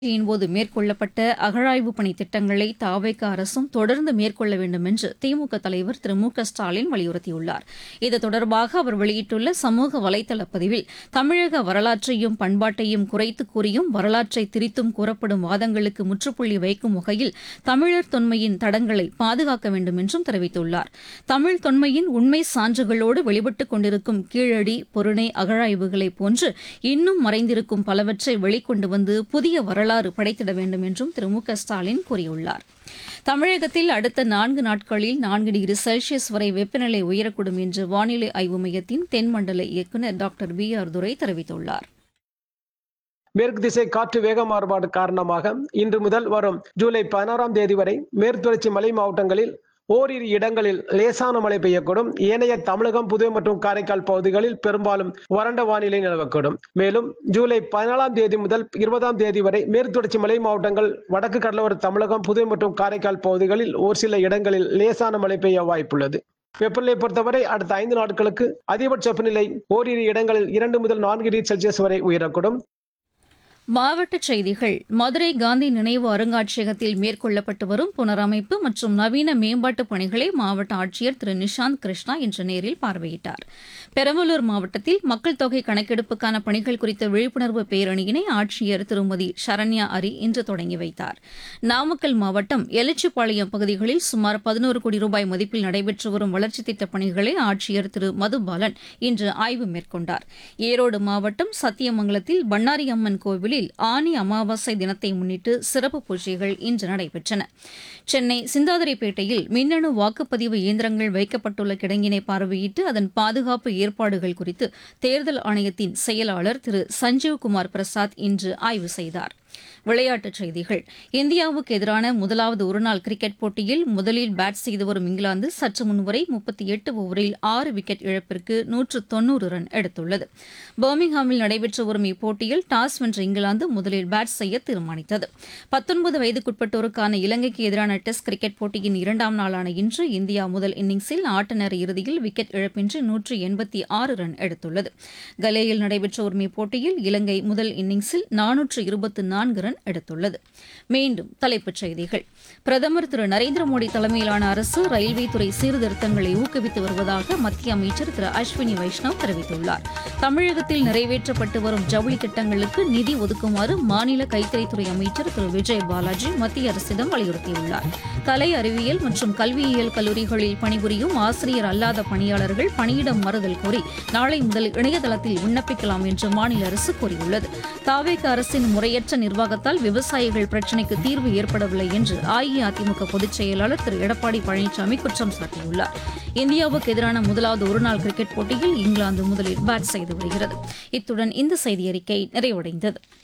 யின் போது மேற்கொள்ளப்பட்ட அகழாய்வு பணி திட்டங்களை தாவேக அரசும் தொடர்ந்து மேற்கொள்ள வேண்டும் என்று திமுக தலைவர் திரு மு க ஸ்டாலின் வலியுறுத்தியுள்ளார் இது தொடர்பாக அவர் வெளியிட்டுள்ள சமூக வலைதள பதிவில் தமிழக வரலாற்றையும் பண்பாட்டையும் குறைத்து கூறியும் வரலாற்றை திரித்தும் கூறப்படும் வாதங்களுக்கு முற்றுப்புள்ளி வைக்கும் வகையில் தமிழர் தொன்மையின் தடங்களை பாதுகாக்க வேண்டும் என்றும் தெரிவித்துள்ளார் தமிழ் தொன்மையின் உண்மை சான்றுகளோடு வெளிப்பட்டுக் கொண்டிருக்கும் கீழடி பொருணை அகழாய்வுகளைப் போன்று இன்னும் மறைந்திருக்கும் பலவற்றை வெளிக்கொண்டு வந்து புதிய வரலாறு படைத்திட வேண்டும் என்றும் திரு மு க ஸ்டாலின் கூறியுள்ளார் தமிழகத்தில் அடுத்த நான்கு நாட்களில் நான்கு டிகிரி செல்சியஸ் வரை வெப்பநிலை உயரக்கூடும் என்று வானிலை ஆய்வு மையத்தின் தென்மண்டல இயக்குநர் டாக்டர் வி ஆர் துரை தெரிவித்துள்ளார் மேற்கு திசை காற்று வேக மாறுபாடு காரணமாக இன்று முதல் வரும் ஜூலை பதினாறாம் தேதி வரை மேற்குத்தொடர்ச்சி மலை மாவட்டங்களில் ஓரிரு இடங்களில் லேசான மழை பெய்யக்கூடும் ஏனைய தமிழகம் புதுவை மற்றும் காரைக்கால் பகுதிகளில் பெரும்பாலும் வறண்ட வானிலை நிலவக்கூடும் மேலும் ஜூலை பதினாலாம் தேதி முதல் இருபதாம் தேதி வரை மேற்குத்தொடர்ச்சி மலை மாவட்டங்கள் வடக்கு கடலோர தமிழகம் புதுவை மற்றும் காரைக்கால் பகுதிகளில் ஒரு சில இடங்களில் லேசான மழை பெய்ய வாய்ப்புள்ளது வெப்பநிலை பொறுத்தவரை அடுத்த ஐந்து நாட்களுக்கு அதிகபட்ச வெப்பநிலை ஓரிரு இடங்களில் இரண்டு முதல் நான்கு டிகிரி செல்சியஸ் வரை உயரக்கூடும் மாவட்டச் செய்திகள் மதுரை காந்தி நினைவு அருங்காட்சியகத்தில் மேற்கொள்ளப்பட்டு வரும் புனரமைப்பு மற்றும் நவீன மேம்பாட்டுப் பணிகளை மாவட்ட ஆட்சியர் திரு நிஷாந்த் கிருஷ்ணா இன்று நேரில் பார்வையிட்டார் பெரம்பலூர் மாவட்டத்தில் மக்கள் தொகை கணக்கெடுப்புக்கான பணிகள் குறித்த விழிப்புணர்வு பேரணியினை ஆட்சியர் திருமதி சரண்யா அரி இன்று தொடங்கி வைத்தார் நாமக்கல் மாவட்டம் எலச்சிப்பாளையம் பகுதிகளில் சுமார் பதினோரு கோடி ரூபாய் மதிப்பில் நடைபெற்று வரும் வளர்ச்சித் திட்டப் பணிகளை ஆட்சியர் திரு மதுபாலன் இன்று ஆய்வு மேற்கொண்டார் ஈரோடு மாவட்டம் சத்தியமங்கலத்தில் பண்ணாரி அம்மன் கோவிலில் ஆனி அமாவாசை தினத்தை முன்னிட்டு சிறப்பு பூஜைகள் இன்று நடைபெற்றன சென்னை சிந்தாதிரிப்பேட்டையில் மின்னணு வாக்குப்பதிவு இயந்திரங்கள் வைக்கப்பட்டுள்ள கிடங்கினை பார்வையிட்டு அதன் பாதுகாப்பு ஏற்பாடுகள் குறித்து தேர்தல் ஆணையத்தின் செயலாளர் திரு சஞ்சீவ்குமார் பிரசாத் இன்று ஆய்வு செய்தார் விளையாட்டுச் செய்திகள் இந்தியாவுக்கு எதிரான முதலாவது ஒருநாள் கிரிக்கெட் போட்டியில் முதலில் பேட் செய்து வரும் இங்கிலாந்து சற்று முன்வரை முப்பத்தி எட்டு ஓவரில் ஆறு விக்கெட் இழப்பிற்கு நூற்று தொன்னூறு ரன் எடுத்துள்ளது பர்மிங்ஹாமில் நடைபெற்று வரும் இப்போட்டியில் டாஸ் வென்ற இங்கிலாந்து முதலில் பேட் செய்ய தீர்மானித்தது பத்தொன்பது வயதுக்குட்பட்டோருக்கான இலங்கைக்கு எதிரான டெஸ்ட் கிரிக்கெட் போட்டியின் இரண்டாம் நாளான இன்று இந்தியா முதல் இன்னிங்ஸில் ஆட்ட நேர இறுதியில் விக்கெட் இழப்பின்றி நூற்று எண்பத்தி ஆறு ரன் எடுத்துள்ளது கலேயில் நடைபெற்று வரும் இப்போட்டியில் இலங்கை முதல் இன்னிங்ஸில் நானூற்று இருபத்து நான்கு ரன் எடுத்துள்ளது மீண்டும் தலைப்புச் செய்திகள் பிரதமர் திரு நரேந்திர மோடி தலைமையிலான அரசு ரயில்வே துறை சீர்திருத்தங்களை ஊக்குவித்து வருவதாக மத்திய அமைச்சர் திரு அஸ்வினி வைஷ்ணவ் தெரிவித்துள்ளார் தமிழகத்தில் நிறைவேற்றப்பட்டு வரும் ஜவுளி திட்டங்களுக்கு நிதி ஒதுக்குமாறு மாநில கைத்தறித்துறை அமைச்சர் திரு விஜய் பாலாஜி மத்திய அரசிடம் வலியுறுத்தியுள்ளார் கலை அறிவியல் மற்றும் கல்வியியல் கல்லூரிகளில் பணிபுரியும் ஆசிரியர் அல்லாத பணியாளர்கள் பணியிடம் மறுதல் கோரி நாளை முதல் இணையதளத்தில் விண்ணப்பிக்கலாம் என்று மாநில அரசு கூறியுள்ளது தாவேக அரசின் முறையற்ற நிர்வாகத்தால் விவசாயிகள் பிரச்சினைக்கு தீர்வு ஏற்படவில்லை என்று அஇஅதிமுக பொதுச் செயலாளர் திரு எடப்பாடி பழனிசாமி குற்றம் சாட்டியுள்ளார் இந்தியாவுக்கு எதிரான முதலாவது ஒருநாள் கிரிக்கெட் போட்டியில் இங்கிலாந்து முதலில் பேட் செய்து வருகிறது இத்துடன் இந்த செய்தியறிக்கை நிறைவடைந்தது